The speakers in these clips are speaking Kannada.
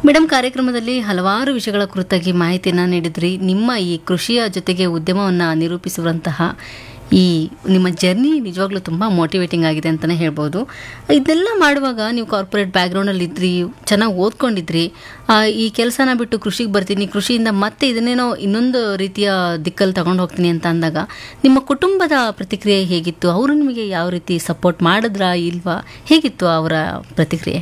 ಮೇಡಮ್ ಕಾರ್ಯಕ್ರಮದಲ್ಲಿ ಹಲವಾರು ವಿಷಯಗಳ ಕುರಿತಾಗಿ ಮಾಹಿತಿಯನ್ನು ನೀಡಿದ್ರಿ ನಿಮ್ಮ ಈ ಕೃಷಿಯ ಜೊತೆಗೆ ಉದ್ಯಮವನ್ನು ನಿರೂಪಿಸುವಂತಹ ಈ ನಿಮ್ಮ ಜರ್ನಿ ನಿಜವಾಗ್ಲೂ ತುಂಬ ಮೋಟಿವೇಟಿಂಗ್ ಆಗಿದೆ ಅಂತಲೇ ಹೇಳ್ಬೋದು ಇದೆಲ್ಲ ಮಾಡುವಾಗ ನೀವು ಕಾರ್ಪೊರೇಟ್ ಬ್ಯಾಕ್ಗ್ರೌಂಡಲ್ಲಿ ಇದ್ರಿ ಚೆನ್ನಾಗಿ ಓದ್ಕೊಂಡಿದ್ರಿ ಆ, ಈ ಕೆಲಸನ ಬಿಟ್ಟು ಕೃಷಿಗೆ ಬರ್ತೀನಿ ಕೃಷಿಯಿಂದ ಮತ್ತೆ ಇದನ್ನೇನೋ ಇನ್ನೊಂದು ರೀತಿಯ ದಿಕ್ಕಲ್ಲಿ ತಗೊಂಡು ಹೋಗ್ತೀನಿ ಅಂತ ಅಂದಾಗ ನಿಮ್ಮ ಕುಟುಂಬದ ಪ್ರತಿಕ್ರಿಯೆ ಹೇಗಿತ್ತು ಅವರು ನಿಮಗೆ ಯಾವ ರೀತಿ ಸಪೋರ್ಟ್ ಮಾಡಿದ್ರಾ ಇಲ್ವಾ ಹೇಗಿತ್ತು ಅವರ ಪ್ರತಿಕ್ರಿಯೆ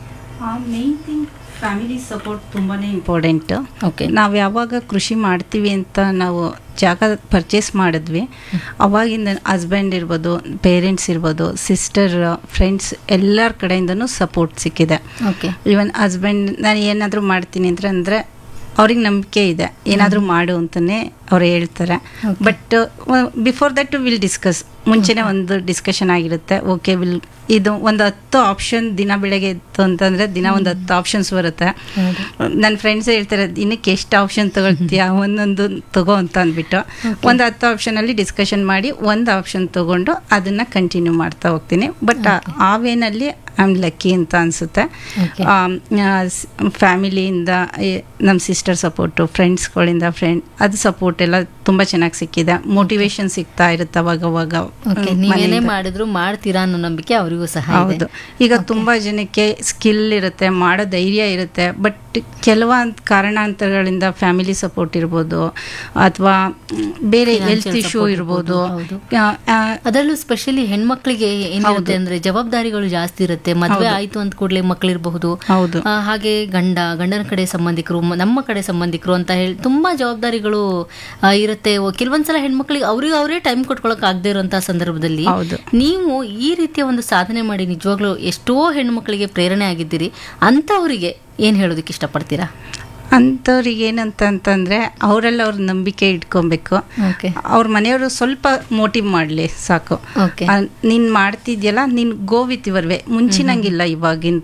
ಮೇನ್ ಥಿಂಗ್ ಫ್ಯಾಮಿಲಿ ಸಪೋರ್ಟ್ ತುಂಬಾ ಇಂಪಾರ್ಟೆಂಟ್ ಓಕೆ ನಾವು ಯಾವಾಗ ಕೃಷಿ ಮಾಡ್ತೀವಿ ಅಂತ ನಾವು ಜಾಗ ಪರ್ಚೇಸ್ ಮಾಡಿದ್ವಿ ಅವಾಗಿಂದ ಹಸ್ಬೆಂಡ್ ಇರ್ಬೋದು ಪೇರೆಂಟ್ಸ್ ಇರ್ಬೋದು ಸಿಸ್ಟರ್ ಫ್ರೆಂಡ್ಸ್ ಎಲ್ಲರ ಕಡೆಯಿಂದನೂ ಸಪೋರ್ಟ್ ಸಿಕ್ಕಿದೆ ಓಕೆ ಈವನ್ ಹಸ್ಬೆಂಡ್ ನಾನು ಏನಾದರೂ ಮಾಡ್ತೀನಿ ಅಂದರೆ ಅಂದರೆ ಅವ್ರಿಗೆ ನಂಬಿಕೆ ಇದೆ ಏನಾದರೂ ಮಾಡು ಅಂತಲೇ ಅವ್ರು ಹೇಳ್ತಾರೆ Okay. But before that will discuss ಮುಂಚೆನೇ ಒಂದು ಡಿಸ್ಕಷನ್ ಆಗಿರುತ್ತೆ ಓಕೆ ವಿಲ್ ಇದು ಒಂದು ಹತ್ತು ಆಪ್ಷನ್ ದಿನ ಬೆಳಗ್ಗೆ ಇತ್ತು ಅಂತಂದರೆ ದಿನ ಒಂದು ಹತ್ತು ಆಪ್ಷನ್ಸ್ ಬರುತ್ತೆ ನನ್ನ ಫ್ರೆಂಡ್ಸ್ ಹೇಳ್ತಾರೆ ದಿನಕ್ಕೆ ಎಷ್ಟು ಆಪ್ಷನ್ ತಗೊಳ್ತೀಯಾ ಒಂದೊಂದು ತಗೋ ಅಂತ ಅಂದ್ಬಿಟ್ಟು ಒಂದು ಹತ್ತು ಆಪ್ಷನಲ್ಲಿ ಡಿಸ್ಕಷನ್ ಮಾಡಿ ಒಂದು ಆಪ್ಷನ್ ತಗೊಂಡು ಅದನ್ನು ಕಂಟಿನ್ಯೂ ಮಾಡ್ತಾ ಹೋಗ್ತೀನಿ ಬಟ್ ಆ ವೇನಲ್ಲಿ ಐ ಆಮ್ ಲಕ್ಕಿ ಅಂತ ಅನಿಸುತ್ತೆ Okay. ಫ್ಯಾಮಿಲಿಯಿಂದ ನಮ್ಮ ಸಿಸ್ಟರ್ ಸಪೋರ್ಟು ಫ್ರೆಂಡ್ಸ್ಗಳಿಂದ ಫ್ರೆಂಡ್ ಅದು ಸಪೋರ್ಟ್ ಎಲ್ಲ ತುಂಬ ಚೆನ್ನಾಗಿ ಸಿಕ್ಕಿದೆ ಮೋಟಿವೇಶನ್ ಸಿಗ್ತಾ ಇರುತ್ತೆ ಅವಾಗ ಅವಾಗ ಓಕೆ ಹ್ಮ್, ನೀವೇನೇ ಮನೆಯಿಂದ. ಮಾಡಿದ್ರು ಮಾಡ್ತೀರಾ ಅನ್ನೋ ನಂಬಿಕೆ ಅವರಿಗೂ ಸಹ ಇದೆ ಹೌದು ಈಗ ತುಂಬಾ ಜನಕ್ಕೆ ಸ್ಕಿಲ್ ಇರುತ್ತೆ ಮಾಡೋ ಧೈರ್ಯ ಇರುತ್ತೆ ಬಟ್ ಕೆಲವೊಂದು ಕಾರಣಾಂತರಗಳಿಂದ ಫ್ಯಾಮಿಲಿ ಸಪೋರ್ಟ್ ಇರ್ಬೋದು ಅಥವಾ ಬೇರೆ Financial ಹೆಲ್ತ್ ಇಶ್ಯೂ support ಇರ್ಬೋದು ಇರ್ಬೋದು, ಆ, ಆ, ಅದರಲ್ಲೂ ಸ್ಪೆಷಲಿ ಹೆಣ್ಮಕ್ಳಿಗೆ ಏನಿರುತ್ತೆ ಹೌದು. ಅಂದ್ರೆ ಜವಾಬ್ದಾರಿಗಳು ಜಾಸ್ತಿ ಇರುತ್ತೆ ಮದುವೆ ಆಯ್ತು ಅಂತ ಕೂಡಲೇ ಮಕ್ಕಳಿರಬಹುದು ಹೌದು ಆ, ಹಾಗೆ ಗಂಡ ಗಂಡನ ಕಡೆ ಸಂಬಂಧಿಕರು ಮ- ನಮ್ಮ ಕಡೆ ಸಂಬಂಧಿಕರು ಅಂತ ಹೇಳಿ ತುಂಬಾ ಜವಾಬ್ದಾರಿಗಳು ಆ, ಇರುತ್ತೆ ಓ, ಕೆಲವೊಂದ್ಸಲ ಹೆಣ್ಮಕ್ಳಿಗೆ ಅವ್ರಿಗೆ ಅವರೇ ಟೈಮ್ ಕೊಟ್ಕೊಳಕ್ ಆಗದೆ ಇರುವಂತಹ ಸಂದರ್ಭದಲ್ಲಿ ಹೌದು ನೀವು ಈ ರೀತಿಯ ಒಂದು ಸಾಧನೆ ಮಾಡಿ ನಿಜವಾಗ್ಲೂ ಎಷ್ಟೋ ಹೆಣ್ಮಕ್ಳಿಗೆ ಪ್ರೇರಣೆ ಆಗಿದ್ದೀರಿ ಅಂತವರಿಗೆ ಏನ್ ಹೇಳೋದಕ್ಕೆ ಇಷ್ಟಪಡ್ತೀರಾ ಅಂಥವ್ರಿಗೆ ಏನಂತ ಅಂತಂದ್ರೆ ಅವರೆಲ್ಲ ಅವ್ರ ನಂಬಿಕೆ ಇಟ್ಕೊಬೇಕು ಓಕೆ ಅವ್ರ ಮನೆಯವರು ಸ್ವಲ್ಪ ಮೋಟಿವ್ ಮಾಡಲಿ ಸಾಕು ಓಕೆ ಆ, ನೀನ್ ಮಾಡ್ತಿದ್ಯಲ್ಲ ನೀನ್ ಗೋ ವಿತ್ ಯುವರ್ ವೇ ಮುಂಚಿನಂಗಿಲ್ಲ ಇವಾಗಿನ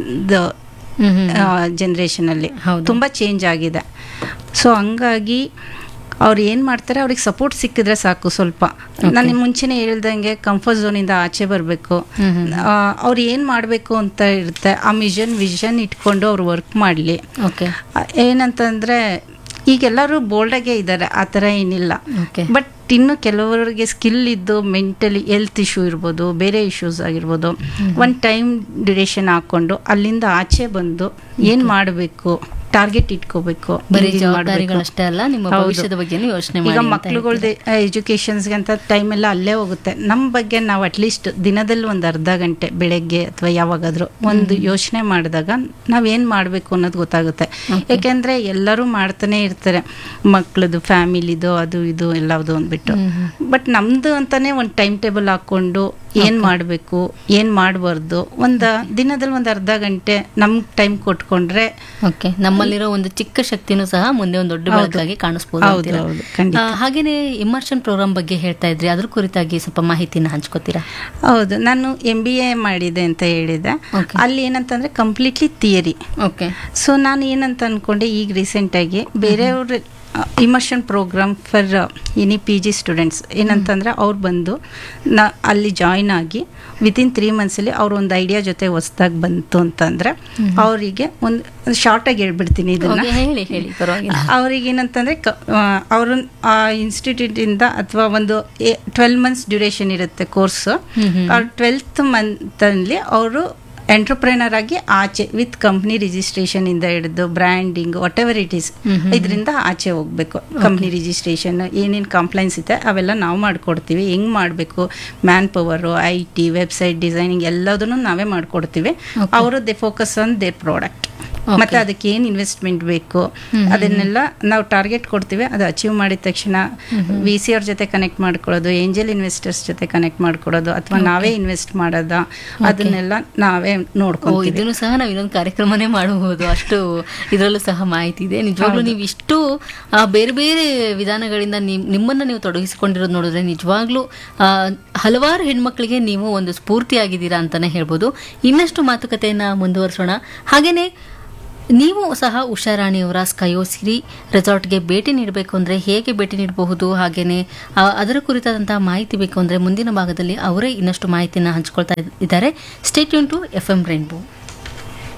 ಹ್ಮ್ ಹ್ಮ್ ಜನ್ರೇಷನಲ್ಲಿ ಹೌದು. ತುಂಬ ಚೇಂಜ್ ಆಗಿದೆ ಸೊ ಹಂಗಾಗಿ ಅವ್ರು ಏನು ಮಾಡ್ತಾರೆ ಅವ್ರಿಗೆ ಸಪೋರ್ಟ್ ಸಿಕ್ಕಿದ್ರೆ ಸಾಕು ಸ್ವಲ್ಪ ನಾನು ಮುಂಚೆನೇ ಹೇಳ್ದಂಗೆ ಕಂಫರ್ಟ್ ಝೋನಿಂದ ಆಚೆ ಬರಬೇಕು ಹ್ಮ್ ಹ್ಮ್ ಅವ್ರು ಏನು ಮಾಡಬೇಕು ಅಂತ ಇರುತ್ತೆ ಆ ಮಿಷನ್ ವಿಷನ್ ಇಟ್ಕೊಂಡು ಅವ್ರು ವರ್ಕ್ ಮಾಡಲಿ ಓಕೆ ಏನಂತಂದರೆ ಈಗೆಲ್ಲರೂ ಬೋಲ್ಡಾಗೆ ಇದ್ದಾರೆ ಆ ಥರ ಏನಿಲ್ಲ ಓಕೆ ಬಟ್ ಇನ್ನು ಕೆಲವರಿಗೆ ಸ್ಕಿಲ್ ಇದ್ದು ಮೆಂಟಲಿ ಹೆಲ್ತ್ ಇಶ್ಯೂ ಇರ್ಬೋದು ಬೇರೆ ಇಶ್ಯೂಸ್ ಆಗಿರ್ಬೋದು ಒಂದು ಟೈಮ್ ಡ್ಯೂರೇಷನ್ ಹಾಕ್ಕೊಂಡು ಅಲ್ಲಿಂದ ಆಚೆ ಬಂದು ಏನು ಮಾಡಬೇಕು ಟಾರ್ಗೆಟ್ ಇಟ್ಕೋಬೇಕು ಬರೀ ಹಿಂಗಿಂಗ್ ಮಾಡ್ಬೇಕು. ಜವಾಬ್ದಾರಿಗಳಷ್ಟೇ ಅಲ್ಲ ನಿಮ್ಮ ಹೌದು. ಭವಿಷ್ಯದ ಬಗ್ಗೆನೂ ಯೋಚನೆ ಮಾಡಿ ಈಗ ಅಂತ ಮಕ್ಳುಗಳ್ದು ಎಜುಕೇಶನ್ಸ್ಗೆ ಅಂತ ಟೈಮ್ ಎಲ್ಲ ಅಲ್ಲೇ ಹೋಗುತ್ತೆ ನಮ್ಮ ಬಗ್ಗೆ ನಾವು ಅಟ್ಲೀಸ್ಟ್ ದಿನದಲ್ಲಿ ಒಂದು ಅರ್ಧ ಗಂಟೆ ಬೆಳಗ್ಗೆ ಅಥವಾ ಯಾವಾಗಾದ್ರೂ ಒಂದು ಯೋಚನೆ ಮಾಡಿದಾಗ ನಾವೇನು ಮಾಡಬೇಕು ಅನ್ನೋದು ಗೊತ್ತಾಗುತ್ತೆ ಯಾಕೆಂದ್ರೆ ಎಲ್ಲರೂ ಮಾಡ್ತಾನೆ ಇರ್ತಾರೆ ಮಕ್ಳದು ಫ್ಯಾಮಿಲಿದು ಅದು ಇದು ಎಲ್ಲದು ಅಂದ್ಬಿಟ್ಟು ಹ್ಮ್, ಹ್ಮ್. ಬಟ್ ನಮ್ದು ಅಂತಾನೆ ಒಂದು ಟೈಮ್ ಟೇಬಲ್ ಹಾಕೊಂಡು ಏನು ಮಾಡಬೇಕು ಏನು ಮಾಡಬಾರ್ದು ಒಂದು ದಿನದಲ್ಲಿ ಒಂದು ಅರ್ಧ ಗಂಟೆ ನಮ್ಗೆ ಟೈಮ್ ಕೊಟ್ಕೊಂಡ್ರೆ ಓಕೆ ನಮ್ಮಲ್ಲಿರೋ ಒಂದು ಚಿಕ್ಕ ಶಕ್ತಿನೂ ಸಹ ಮುಂದೆ ಒಂದು ದೊಡ್ಡ ಹೌದು. ಬೆಳಕಾಗಿ ಕಾಣಿಸ್ಬೋದು ಹೌದು ಅಂತೀರಾ? ಹೌದು ಖಂಡಿತ ಆ, ಹಾಗೇನೆ ಇಮರ್ಷನ್ ಪ್ರೋಗ್ರಾಮ್ ಬಗ್ಗೆ ಹೇಳ್ತಾ ಇದ್ರಿ ಅದ್ರ ಕುರಿತಾಗಿ ಸ್ವಲ್ಪ ಮಾಹಿತಿನ ಹಂಚ್ಕೋತೀರಾ ಹೌದು ನಾನು ಎಂ ಬಿ ಎ ಮಾಡಿದೆ ಅಂತ ಹೇಳಿದೆ Okay. ಅಲ್ಲಿ ಏನಂತಂದ್ರೆ ಕಂಪ್ಲೀಟ್ಲಿ ಥಿಯರಿ ಓಕೆ ಸೊ ನಾನು ಏನಂತ ಅನ್ಕೊಂಡೆ ಈಗ ರೀಸೆಂಟಾಗಿ ಬೇರೆಯವ್ರ immersion program for any P G students ಏನಂತಂದ್ರೆ ಅವ್ರು ಬಂದು ನಾ ಅಲ್ಲಿ ಜಾಯ್ನ್ ಆಗಿ ವಿತಿನ್ ತ್ರೀ ಮಂತ್ಸಲ್ಲಿ ಅವ್ರ ಒಂದು ಐಡಿಯಾ ಜೊತೆ ಹೊಸ್ದಾಗಿ ಬಂತು ಅಂತಂದ್ರೆ ಅವರಿಗೆ ಒಂದು ಶಾರ್ಟಾಗಿ ಹೇಳ್ಬಿಡ್ತೀನಿ ಇದನ್ನ ಓಕೆ, ಹೇಳಿ ಹೇಳಿ ಪರವಾಗಿಲ್ಲ ಅವ್ರಿಗೆ ಏನಂತಂದ್ರೆ ಅವರು ಆ ಇನ್ಸ್ಟಿಟ್ಯೂಟಿಂದ ಅಥವಾ ಒಂದು ಟ್ವೆಲ್ ಮಂತ್ಸ್ ಡ್ಯೂರೇಷನ್ ಇರುತ್ತೆ ಕೋರ್ಸ್ ಹ್ಮ್, ಹ್ಮ್. ಟ್ವೆಲ್ತ್ ಮಂತಲ್ಲಿ ಅವರು ಎಂಟರ್ಪ್ರೈನರ್ ಆಗಿ ಆಚೆ ವಿತ್ ಕಂಪ್ನಿ ರಿಜಿಸ್ಟ್ರೇಷನ್ ಇಂದ ಹಿಡಿದು branding whatever it is ಇದರಿಂದ ಆಚೆ ಹೋಗ್ಬೇಕು ಕಂಪ್ನಿ ರಿಜಿಸ್ಟ್ರೇಷನ್ ಏನೇನು ಕಂಪ್ಲೈನ್ಸ್ ಇದೆ ಅವೆಲ್ಲ ನಾವು ಮಾಡ್ಕೊಡ್ತೀವಿ ಹೆಂಗ್ ಮಾಡಬೇಕು manpower I T website designing ಎಲ್ಲದನ್ನು ನಾವೇ ಮಾಡ್ಕೊಡ್ತೀವಿ ಅವರು they focus on their product ಮತ್ತೆ ಅದಕ್ಕೆ ಏನು ಇನ್ವೆಸ್ಟ್ಮೆಂಟ್ ಬೇಕು ಅದನ್ನೆಲ್ಲ ನಾವು ಟಾರ್ಗೆಟ್ ಕೊಡ್ತೀವಿ ಅದು ಅಚೀವ್ ಮಾಡಿದ ತಕ್ಷಣ ವಿ ಸಿ ಅವ್ರ ಜೊತೆ ಕನೆಕ್ಟ್ ಮಾಡ್ಕೊಳ್ಳೋದು ಏಂಜಲ್ ಇನ್ವೆಸ್ಟರ್ಸ್ ಜೊತೆ ಕನೆಕ್ಟ್ ಮಾಡ್ಕೊಳ್ಳೋದು ಅಥವಾ ನಾವೇ ಇನ್ವೆಸ್ಟ್ ಮಾಡೋದ ಅದನ್ನೆಲ್ಲ ನಾವೇ ಓ ನೋಡ್ಕೊಂತೀವಿ ಇದನ್ನು ಸಹ ನಾವು ಇನ್ನೊಂದು ಕಾರ್ಯಕ್ರಮನೇ ಮಾಡಬಹುದು ಅಷ್ಟು ಇದರಲ್ಲೂ ಸಹ ಮಾಹಿತಿ ಇದೆ ನಿಜವಾಗ್ಲೂ ನೀವು ಇಷ್ಟು ಆ, ಬೇರೆ ಬೇರೆ ವಿಧಾನಗಳಿಂದ ನಿಮ್- ನಿಮ್ಮನ್ನ ನೀವು ತೊಡಗಿಸಿಕೊಂಡಿರೋದು ನೋಡಿದ್ರೆ ನಿಜವಾಗ್ಲೂ ಆ, ಹಲವಾರು ಹೆಣ್ಮಕ್ಳಿಗೆ ನೀವು ಒಂದು ಸ್ಫೂರ್ತಿಯಾಗಿದ್ದೀರಾ ಅಂತಾನೆ ಹೇಳ್ಬೋದು ಇನ್ನಷ್ಟು ಮಾತುಕತೆಯನ್ನ ಮುಂದುವರಿಸೋಣ ಹಾಗೇನೆ ನೀವು ಸಹ ಉಷಾರಾಣಿಯವರ ಸ್ಕಯೋಸಿರಿ ರೆಸಾರ್ಟ್ಗೆ ಭೇಟಿ ನೀಡಬೇಕು ಅಂದರೆ ಹೇಗೆ ಭೇಟಿ ನೀಡಬಹುದು ಹಾಗೆಯೇ ಅದರ ಕುರಿತಾದಂತಹ ಮಾಹಿತಿ ಬೇಕು ಅಂದರೆ ಮುಂದಿನ ಭಾಗದಲ್ಲಿ ಅವರೇ ಇನ್ನಷ್ಟು ಮಾಹಿತಿಯನ್ನು ಹಂಚ್ಕೊಳ್ತಾ ಇದ್ದಾರೆ stay tuned to F M rainbow